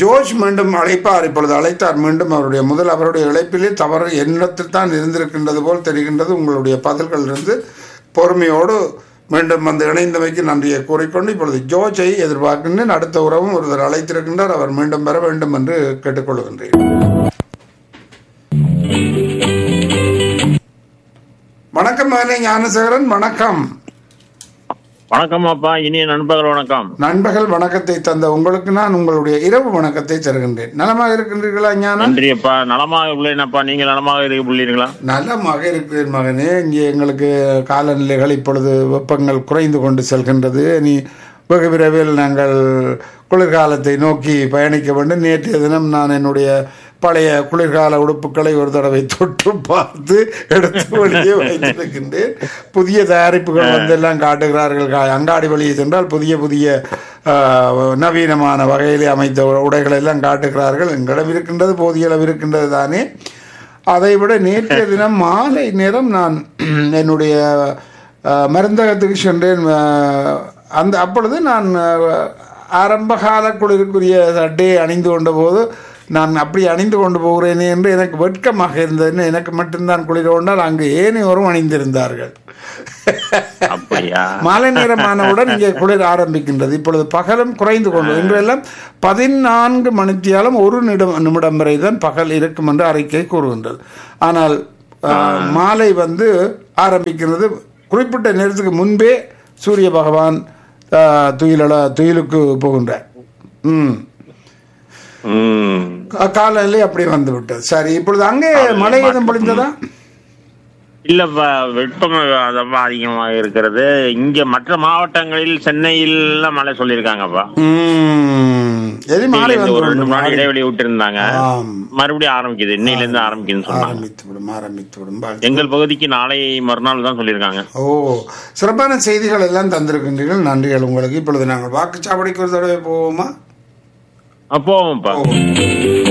George மீண்டும் அழைப்பார் இப்பொழுது அழைத்தார் மீண்டும் அவருடைய முதல் அவருடைய இழைப்பிலே தவறு என்னிடத்தில் தான் இருந்திருக்கின்றது போல் தெரிகின்றது உங்களுடைய பதில்களிலிருந்து பொறுமையோடு மீண்டும் வந்து இணைந்தமைக்கு நன்றியை கூறிக்கொண்டு இப்பொழுது ஜோர்ஜை எதிர்பார்க்கின்றேன் அடுத்த உறவும் ஒருவர் அழைத்திருக்கின்றார் அவர் மீண்டும் வர வேண்டும் என்று கேட்டுக்கொள்கின்றேன் வணக்கம் மகனே ஞானசேகரன் வணக்கம் வணக்கம் அப்பா இனிய நண்பர்கள் வணக்கம் நண்பர்கள் வணக்கத்தை தந்த உங்களுக்கு நான் உங்களுடைய இரவு வணக்கத்தை தருகின்றேன் நலமாக இருக்கின்றீர்களா ஞானம் நன்றி அப்பா நலமாக உள்ளேனப்பா நீங்க நலமாக உள்ளீர்களா நலமாக இருக்கிறேன் மகனே இங்கே எங்களுக்கு காலநிலைகள் இப்பொழுது வெப்பங்கள் குறைந்து கொண்டு செல்கின்றது நீ வெகு விரைவில் நாங்கள் குளிர்காலத்தை நோக்கி பயணிக்க வேண்டும் நேற்றைய தினம் நான் என்னுடைய பழைய குளிர்கால உடுப்புகளை ஒரு தடவை தொட்டு பார்த்து எடுத்து வெளியே வைத்திருக்கின்றேன் புதிய தயாரிப்புகள் வந்து எல்லாம் காட்டுகிறார்கள் கா- அங்காடி வழியை சென்றால் புதிய புதிய ஆ, நவீனமான வகையிலே அமைத்த உடைகளை எல்லாம் காட்டுகிறார்கள் எங்களிடம் இருக்கின்றது போதிய அளவு இருக்கின்றது தானே அதை விட நேற்றைய தினம் மாலை நேரம் நான் என்னுடைய அஹ், மருந்தகத்துக்கு சென்றேன் அஹ், அந்த அப்பொழுது நான் அஹ், ஆரம்பகால குளிருக்குரிய சட்டையை அணிந்து கொண்ட போது நான் அப்படி அணிந்து கொண்டு போகிறேனே என்று எனக்கு வெட்கமாக இருந்ததுன்னு எனக்கு மட்டும்தான் குளிர கொண்டால் அங்கு ஏனையோரும் அணிந்திருந்தார்கள் அப்படியா மாலை நேரமானவுடன் இங்கே குளிர் ஆரம்பிக்கின்றது இப்பொழுது பகலும் குறைந்து கொண்டு இன்றெல்லாம் பதினான்கு மணித்தியாலும் ஒரு நிமிடம் நிமிடம் வரை தான் பகல் இருக்கும் என்று அறிக்கை கூறுகின்றது ஆனால் அஹ், மாலை வந்து ஆரம்பிக்கிறது குறிப்பிட்ட நேரத்துக்கு முன்பே சூரிய பகவான் அஹ், துயிலட துயிலுக்கு போகின்றார் ம் ம் கா- காலநிலை அப்படி வந்து விட்டது சரி இப்பொழுது அங்கே மழை எதுவும் பொழிந்ததா இல்லப்பா வெப்பம் அதப்பா அதிகமாக இருக்கிறது இங்க மற்ற மாவட்டங்களில் சென்னையில் எல்லாம் மழை சொல்லியிருக்காங்கப்பா ம் எது மாலை இன்னையில இருந்து ஒரு ரெண்டு வந்து நாள் இடைவெளி விட்டு இருந்தாங்க ஆம் மறுபடியும் ஆரம்பிக்குது இன்னையில இருந்து ஆரம்பிக்குதுன்னு சொன்னாங்க ஆரம்பித்து விடும் ஆரம்பித்து விடும் வாழ்த்து. எங்கள் பகுதிக்கு நாளை மறுநாள் தான் சொல்லியிருக்காங்க ஓ சிறப்பான செய்திகள் எல்லாம் தந்திருக்கின்றீர்கள் நன்றிகள் உங்களுக்கு இப்பொழுது நாங்கள் வாக்குச்சாவடிக்கு ஒரு தடவை போவோமா அப்போப்பா போவோம்